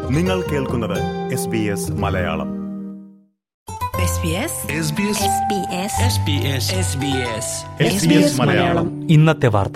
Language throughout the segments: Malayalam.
നിങ്ങൾ കേൾക്കുന്നത് S B S Malayalam SBS Malayalam ഇന്നത്തെ വാർത്ത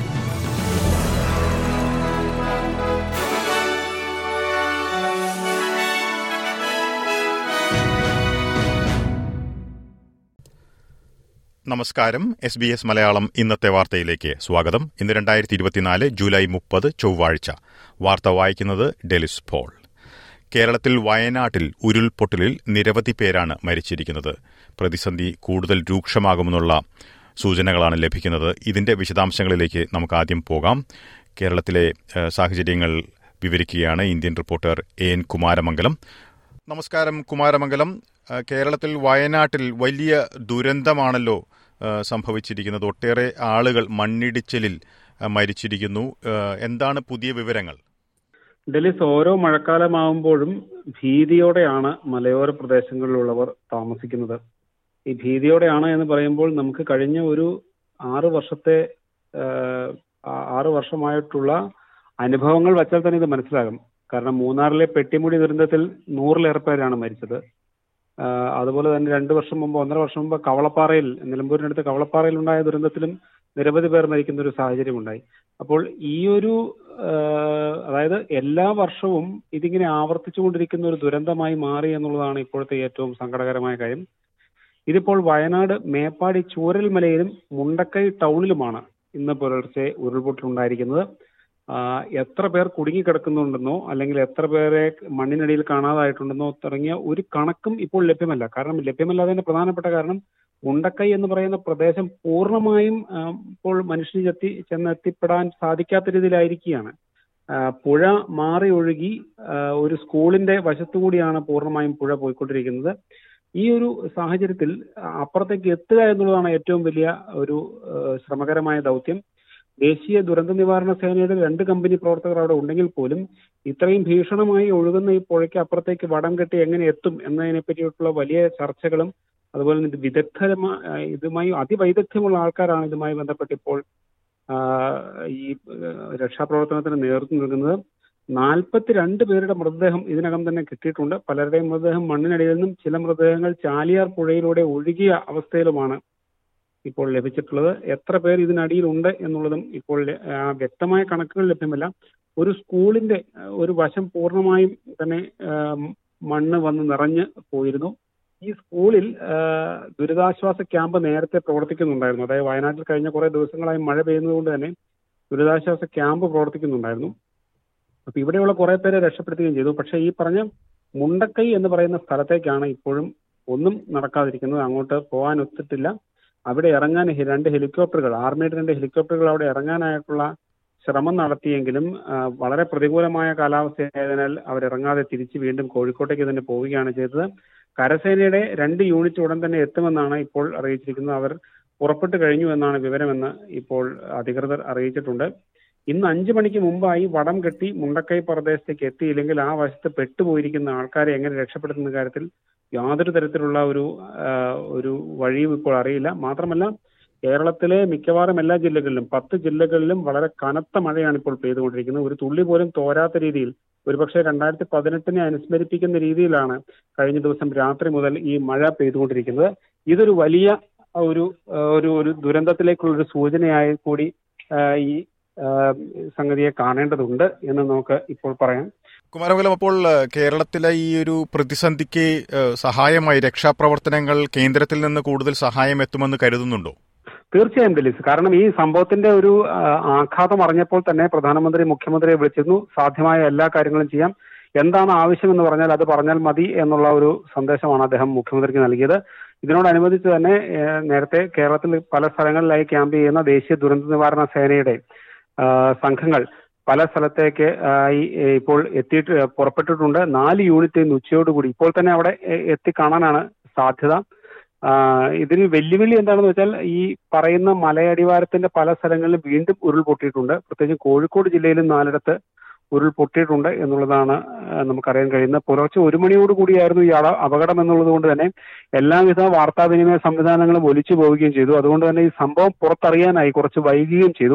നമസ്കാരം എസ് ബി എസ് മലയാളം ഇന്നത്തെ വാർത്തയിലേക്ക് സ്വാഗതം ഇന്ന് രണ്ടായിരത്തി ഇരുപത്തിനാല് ജൂലൈ മുപ്പത് ചൊവ്വാഴ്ച വാർത്ത വായിക്കുന്നത് ഡെലിസ് പോൾ കേരളത്തിൽ വയനാട്ടിൽ ഉരുൾപൊട്ടലിൽ നിരവധി പേരാണ് മരിച്ചിരിക്കുന്നത് പ്രതിസന്ധി കൂടുതൽ രൂക്ഷമാകുമെന്നുള്ള സൂചനകളാണ് ലഭിക്കുന്നത് ഇതിന്റെ വിശദാംശങ്ങളിലേക്ക് നമുക്ക് ആദ്യം പോകാം കേരളത്തിലെ ഏഹ്, സാഹചര്യങ്ങൾ വിവരിക്കുകയാണ് Indian reporter A N Kumaramangalam നമസ്കാരം കുമാരമംഗലം ഏഹ്, കേരളത്തിൽ വയനാട്ടിൽ വലിയ ദുരന്തമാണല്ലോ ഏഹ്, സംഭവിച്ചിരിക്കുന്നത് ഒട്ടേറെ ആളുകൾ മണ്ണിടിച്ചിലിൽ ഏഹ്, മരിച്ചിരിക്കുന്നു ഏഹ്, എന്താണ് പുതിയ വിവരങ്ങൾ ഡെലിസ് ഓരോ മഴക്കാലമാവുമ്പോഴും ഭീതിയോടെയാണ് മലയോര പ്രദേശങ്ങളിലുള്ളവർ താമസിക്കുന്നത് ഈ ഭീതിയോടെയാണ് എന്ന് പറയുമ്പോൾ നമുക്ക് കഴിഞ്ഞ ഒരു ആറ് വർഷത്തെ ആഹ്, ആ- ആറ് വർഷമായിട്ടുള്ള അനുഭവങ്ങൾ വച്ചാൽ തന്നെ ഇത് മനസ്സിലാകും കാരണം മൂന്നാറിലെ പെട്ടിമുടി ദുരന്തത്തിൽ നൂറിലേറെ പേരാണ് മരിച്ചത് ആഹ്, അതുപോലെ തന്നെ രണ്ടു വർഷം മുമ്പ് ഒന്നര വർഷം മുമ്പ് കവളപ്പാറയിൽ നിലമ്പൂരിനടുത്ത് കവളപ്പാറയിൽ ഉണ്ടായ ദുരന്തത്തിലും നിരവധി പേർ മരിക്കുന്ന ഒരു സാഹചര്യം ഉണ്ടായി അപ്പോൾ ഈ ഒരു ആഹ് അതായത് എല്ലാ വർഷവും ഇതിങ്ങനെ ആവർത്തിച്ചുകൊണ്ടിരിക്കുന്ന ഒരു ദുരന്തമായി മാറി എന്നുള്ളതാണ് ഇപ്പോഴത്തെ ഏറ്റവും സങ്കടകരമായ കാര്യം ഇതിപ്പോൾ വയനാട് മേപ്പാടി ചൂരൽമലയിലും മുണ്ടക്കൈ ടൗണിലുമാണ് ഇന്ന് പുലർച്ചെ ഉരുൾപൊട്ടലുണ്ടായിരിക്കുന്നത് ആഹ് എത്ര പേർ കുടുങ്ങിക്കിടക്കുന്നുണ്ടെന്നോ അല്ലെങ്കിൽ എത്ര പേരെ മണ്ണിനടിയിൽ കാണാതായിട്ടുണ്ടെന്നോ തുടങ്ങിയ ഒരു കണക്കും ഇപ്പോൾ ലഭ്യമല്ല കാരണം ലഭ്യമല്ലാത്തതിന്റെ പ്രധാനപ്പെട്ട കാരണം മുണ്ടക്കൈ എന്ന് പറയുന്ന പ്രദേശം പൂർണ്ണമായും ആഹ് ഇപ്പോൾ മനുഷ്യന് ചെത്തി ചെന്നെത്തിപ്പെടാൻ സാധിക്കാത്ത രീതിയിലായിരിക്കുകയാണ് ആഹ് പുഴ മാറി ഒഴുകി ആഹ് ഒരു സ്കൂളിന്റെ വശത്തുകൂടിയാണ് പൂർണ്ണമായും പുഴ പോയിക്കൊണ്ടിരിക്കുന്നത് ഈ ഒരു സാഹചര്യത്തിൽ അപ്പുറത്തേക്ക് എത്തുക എന്നുള്ളതാണ് ഏറ്റവും വലിയ ഒരു ആഹ് ശ്രമകരമായ ദൗത്യം ദേശീയ ദുരന്ത നിവാരണ സേനയുടെ രണ്ട് കമ്പനി പ്രവർത്തകർ അവിടെ ഉണ്ടെങ്കിൽ പോലും ഇത്രയും ഭീഷണമായി ഒഴുകുന്ന ഈ പുഴയ്ക്ക് അപ്പുറത്തേക്ക് വടം കെട്ടി എങ്ങനെ എത്തും എന്നതിനെ പറ്റിയിട്ടുള്ള വലിയ ചർച്ചകളും അതുപോലെ തന്നെ ഇത് വിദഗ്ധരമായ ഇതുമായി അതിവൈദഗ്ധ്യമുള്ള ആൾക്കാരാണ് ഇതുമായി ബന്ധപ്പെട്ട് ഇപ്പോൾ ആഹ് ഈ ആഹ് രക്ഷാപ്രവർത്തനത്തിന് നേതൃത്വം നൽകുന്നത് നാൽപ്പത്തിരണ്ട് പേരുടെ മൃതദേഹം ഇതിനകം തന്നെ കിട്ടിയിട്ടുണ്ട് പലരുടെയും മൃതദേഹം മണ്ണിനടിയിൽ നിന്നും ചില മൃതദേഹങ്ങൾ ചാലിയാർ പുഴയിലൂടെ ഒഴുകിയ അവസ്ഥയിലുമാണ് ഇപ്പോൾ ലഭിച്ചിട്ടുള്ളത് എത്ര പേർ ഇതിനടിയിലുണ്ട് എന്നുള്ളതും ഇപ്പോൾ ആ, വ്യക്തമായ കണക്കുകൾ ലഭ്യമല്ല ഒരു സ്കൂളിന്റെ ആ, ഒരു വശം പൂർണ്ണമായും തന്നെ ആ, മണ്ണ് വന്ന് നിറഞ്ഞ് പോയിരുന്നു ഈ സ്കൂളിൽ ആ, ദുരിതാശ്വാസ ക്യാമ്പ് നേരത്തെ പ്രവർത്തിക്കുന്നുണ്ടായിരുന്നു അതായത് വയനാട്ടിൽ കഴിഞ്ഞ കുറെ ദിവസങ്ങളായി മഴ പെയ്യുന്നത് കൊണ്ട് തന്നെ ദുരിതാശ്വാസ ക്യാമ്പ് പ്രവർത്തിക്കുന്നുണ്ടായിരുന്നു അപ്പൊ ഇവിടെയുള്ള കുറെ പേരെ രക്ഷപ്പെടുത്തുകയും ചെയ്തു പക്ഷേ ഈ പറഞ്ഞ മുണ്ടക്കൈ എന്ന് പറയുന്ന സ്ഥലത്തേക്കാണ് ഇപ്പോഴും ഒന്നും നടക്കാതിരിക്കുന്നത് അങ്ങോട്ട് പോകാൻ ഒത്തിട്ടില്ല അവിടെ ഇറങ്ങാൻ ഹെ- രണ്ട് ഹെലികോപ്റ്ററുകൾ ആർമിയുടെ രണ്ട് ഹെലികോപ്റ്ററുകൾ അവിടെ ഇറങ്ങാനായിട്ടുള്ള ശ്രമം നടത്തിയെങ്കിലും ആ, വളരെ പ്രതികൂലമായ കാലാവസ്ഥയായതിനാൽ അവരിറങ്ങാതെ തിരിച്ച് വീണ്ടും കോഴിക്കോട്ടേക്ക് തന്നെ പോവുകയാണ് ചെയ്തത് കരസേനയുടെ രണ്ട് യൂണിറ്റ് ഉടൻ തന്നെ എത്തുമെന്നാണ് ഇപ്പോൾ അറിയിച്ചിരിക്കുന്നത് അവർ പുറപ്പെട്ടു കഴിഞ്ഞു എന്നാണ് വിവരമെന്ന് ഇപ്പോൾ അധികൃതർ അറിയിച്ചിട്ടുണ്ട് ഇന്ന് അഞ്ചു മണിക്ക് മുമ്പായി വടം കെട്ടി മുണ്ടക്കൈ പ്രദേശത്തേക്ക് എത്തിയില്ലെങ്കിൽ ആ വശത്ത് പെട്ടുപോയിരിക്കുന്ന ആൾക്കാരെ എങ്ങനെ രക്ഷപ്പെടുത്തുന്ന കാര്യത്തിൽ യാതൊരു തരത്തിലുള്ള ഒരു ആ, ഒരു വഴിയും ഇപ്പോൾ അറിയില്ല മാത്രമല്ല കേരളത്തിലെ മിക്കവാറും എല്ലാ ജില്ലകളിലും പത്ത് ജില്ലകളിലും വളരെ കനത്ത മഴയാണ് ഇപ്പോൾ പെയ്തുകൊണ്ടിരിക്കുന്നത് ഒരു തുള്ളി പോലും തോരാത്ത രീതിയിൽ ഒരുപക്ഷെ രണ്ടായിരത്തി പതിനെട്ടിനെ അനുസ്മരിപ്പിക്കുന്ന രീതിയിലാണ് കഴിഞ്ഞ ദിവസം രാത്രി മുതൽ ഈ മഴ പെയ്തുകൊണ്ടിരിക്കുന്നത് ഇതൊരു വലിയ ഒരു ആ, ഒരു ഒരു ദുരന്തത്തിലേക്കുള്ള ഒരു സൂചനയായി കൂടി ആ, ഈ ആ, സംഗതിയെ കാണേണ്ടതുണ്ട് എന്ന് നമുക്ക് ഇപ്പോൾ പറയാം കുമാരമംഗലം അപ്പോൾ ഏഹ്, കേരളത്തിലെ ഈ ഒരു പ്രതിസന്ധിക്ക് ഏഹ്, സഹായമായി രക്ഷാപ്രവർത്തനങ്ങൾ കേന്ദ്രത്തിൽ നിന്ന് കൂടുതൽ സഹായം എത്തുമെന്ന് കരുതുന്നുണ്ടോ തീർച്ചയായും ഡെലിസ് കാരണം ഈ സംഭവത്തിന്റെ ഒരു ആ, ആഘാതം അറിഞ്ഞപ്പോൾ തന്നെ പ്രധാനമന്ത്രി മുഖ്യമന്ത്രിയെ വിളിച്ചിരുന്നു സാധ്യമായ എല്ലാ കാര്യങ്ങളും ചെയ്യാം എന്താണ് ആവശ്യമെന്ന് പറഞ്ഞാൽ അത് പറഞ്ഞാൽ മതി എന്നുള്ള ഒരു സന്ദേശമാണ് അദ്ദേഹം മുഖ്യമന്ത്രിക്ക് നൽകിയത് ഇതിനോടനുബന്ധിച്ച് തന്നെ ഏഹ്, നേരത്തെ കേരളത്തിൽ പല സ്ഥലങ്ങളിലായി ക്യാമ്പ് ചെയ്യുന്ന ദേശീയ ദുരന്ത നിവാരണ സേനയുടെ ആ, സംഘങ്ങൾ പല സ്ഥലത്തേക്ക് ആയി ഏഹ്, ഇപ്പോൾ എത്തിയിട്ട് പുറപ്പെട്ടിട്ടുണ്ട് നാല് യൂണിറ്റ് ഇന്ന് ഉച്ചയോടുകൂടി ഇപ്പോൾ തന്നെ അവിടെ എ- എത്തിക്കാണാനാണ് സാധ്യത ആ, ഇതിന് വെല്ലുവിളി എന്താണെന്ന് വെച്ചാൽ ഈ പറയുന്ന മലയടിവാരത്തിന്റെ പല സ്ഥലങ്ങളിലും വീണ്ടും ഉരുൾപൊട്ടിയിട്ടുണ്ട് പ്രത്യേകിച്ച് കോഴിക്കോട് ജില്ലയിലും നാലിടത്ത് ഉരുൾപൊട്ടിയിട്ടുണ്ട് എന്നുള്ളതാണ് ആ, നമുക്കറിയാൻ കഴിയുന്നത് പുലർച്ചെ ഒരു മണിയോട് കൂടിയായിരുന്നു ഈ അട- അപകടം എന്നുള്ളത് കൊണ്ട് തന്നെ എല്ലാവിധ വാർത്താവിനിമയ സംവിധാനങ്ങളും ഒലിച്ചു പോവുകയും ചെയ്തു അതുകൊണ്ട് തന്നെ ഈ സംഭവം പുറത്തറിയാനായി കുറച്ച് വൈകുകയും ചെയ്തു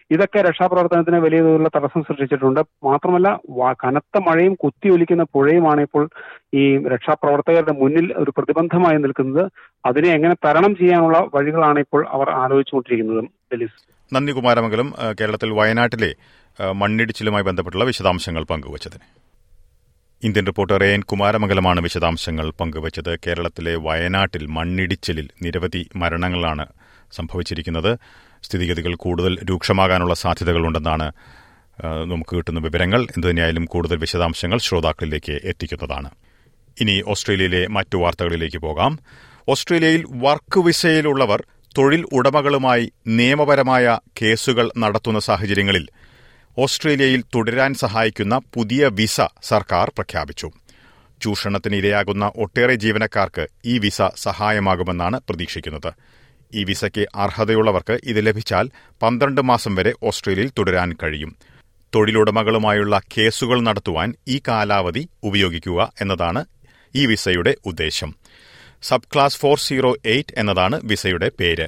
ഇതൊക്കെ രക്ഷാപ്രവർത്തനത്തിന് വലിയ തോതിലുള്ള തടസ്സം സൃഷ്ടിച്ചിട്ടുണ്ട് മാത്രമല്ല വ- കനത്ത മഴയും കുത്തിയൊലിക്കുന്ന പുഴയുമാണ് ഇപ്പോൾ ഈ രക്ഷാപ്രവർത്തകരുടെ മുന്നിൽ ഒരു പ്രതിബന്ധമായി നിൽക്കുന്നത് അതിനെ എങ്ങനെ തരണം ചെയ്യാനുള്ള വഴികളാണ് ഇപ്പോൾ അവർ ആലോചിച്ചുകൊണ്ടിരിക്കുന്നത് ഡെലിസ് നന്ദി കുമാരമംഗലം ആ, കേരളത്തിൽ വയനാട്ടിലെ ആ, മണ്ണിടിച്ചിലുമായി ബന്ധപ്പെട്ടുള്ള വിശദാംശങ്ങൾ പങ്കുവച്ചതിന് ഇന്ത്യൻ റിപ്പോർട്ടർ എ എൻ കുമാരമംഗലമാണ് വിശദാംശങ്ങൾ പങ്കുവച്ചത് കേരളത്തിലെ വയനാട്ടിൽ മണ്ണിടിച്ചിലിൽ നിരവധി മരണങ്ങളാണ് സംഭവിച്ചിരിക്കുന്നത് സ്ഥിതിഗതികൾ കൂടുതൽ രൂക്ഷമാകാനുള്ള സാധ്യതകളുണ്ടെന്നാണ് ആ, നമുക്ക് കിട്ടുന്ന വിവരങ്ങൾ എന്തുതന്നെയായാലും കൂടുതൽ വിശദാംശങ്ങൾ ശ്രോതാക്കളിലേക്ക് എത്തിക്കുന്നതാണ് ഇനി ഓസ്ട്രേലിയയിലെ മറ്റു വാർത്തകളിലേക്ക് പോകാം ഓസ്ട്രേലിയയിൽ വർക്ക് വിസയിലുള്ളവർ തൊഴിൽ ഉടമകളുമായി നിയമപരമായ കേസുകൾ നടത്തുന്ന സാഹചര്യങ്ങളിൽ ഓസ്ട്രേലിയയിൽ തുടരാൻ സഹായിക്കുന്ന പുതിയ വിസ സർക്കാർ പ്രഖ്യാപിച്ചു ചൂഷണത്തിന് ഇരയാകുന്ന ഒട്ടേറെ ജീവനക്കാർക്ക് ഈ വിസ സഹായമാകുമെന്നാണ് പ്രതീക്ഷിക്കുന്നത് ഈ വിസയ്ക്ക് അർഹതയുള്ളവർക്ക് ഇത് ലഭിച്ചാൽ പന്ത്രണ്ട് മാസം വരെ ഓസ്ട്രേലിയയിൽ തുടരാൻ കഴിയും തൊഴിലുടമകളുമായുള്ള കേസുകൾ നടത്തുവാൻ ഈ കാലാവധി ഉപയോഗിക്കുക എന്നതാണ് ഈ വിസയുടെ ഉദ്ദേശം subclass four zero eight എന്നതാണ് വിസയുടെ പേര്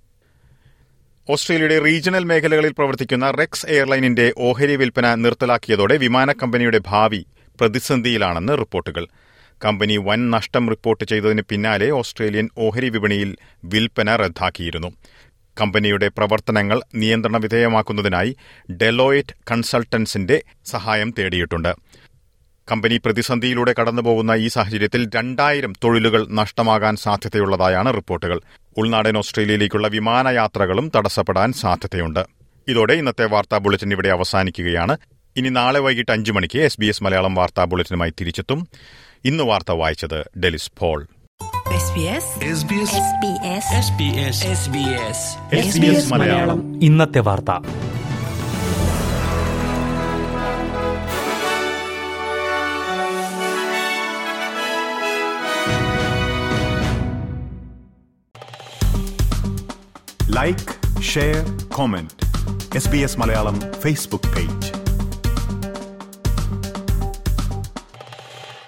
ഓസ്ട്രേലിയയുടെ റീജിയണൽ മേഖലകളിൽ പ്രവർത്തിക്കുന്ന റെക്സ് എയർലൈനിന്റെ ഓഹരി വിൽപ്പന നിർത്തലാക്കിയതോടെ വിമാന കമ്പനിയുടെ ഭാവി പ്രതിസന്ധിയിലാണെന്ന് റിപ്പോർട്ടുകൾ കമ്പനി വൻ നഷ്ടം റിപ്പോർട്ട് ചെയ്തതിന് പിന്നാലെ ഓസ്ട്രേലിയൻ ഓഹരി വിപണിയിൽ വിൽപ്പന റദ്ദാക്കിയിരുന്നു കമ്പനിയുടെ പ്രവർത്തനങ്ങൾ നിയന്ത്രണ വിധേയമാക്കുന്നതിനായി ഡെലോയിറ്റ് കൺസൾട്ടൻസിന്റെ സഹായം തേടിയിട്ടുണ്ട് കമ്പനി പ്രതിസന്ധിയിലൂടെ കടന്നുപോകുന്ന ഈ സാഹചര്യത്തിൽ രണ്ടായിരം തൊഴിലുകൾ നഷ്ടമാകാൻ സാധ്യതയുള്ളതായാണ് റിപ്പോർട്ടുകൾ ഉൾനാടൻ ഓസ്ട്രേലിയയിലേക്കുള്ള വിമാനയാത്രകളും തടസ്സപ്പെടാൻ സാധ്യതയുണ്ട് ഇതോടെ ഇന്നത്തെ വാർത്താ ബുള്ളറ്റിൻ ഇവിടെ അവസാനിക്കുകയാണ് ഇനി നാളെ വൈകിട്ട് അഞ്ചു മണിക്ക് എസ് ബി എസ് മലയാളം വാർത്താ ബുള്ളറ്റിനുമായി തിരിച്ചെത്തും ഇന്ന് വാർത്ത വായിച്ചത് Delys Paul SBS SBS SBS SBS SBS SBS Malayalam ഇന്നത്തെ വാർത്ത like share comment S B S Malayalam Facebook page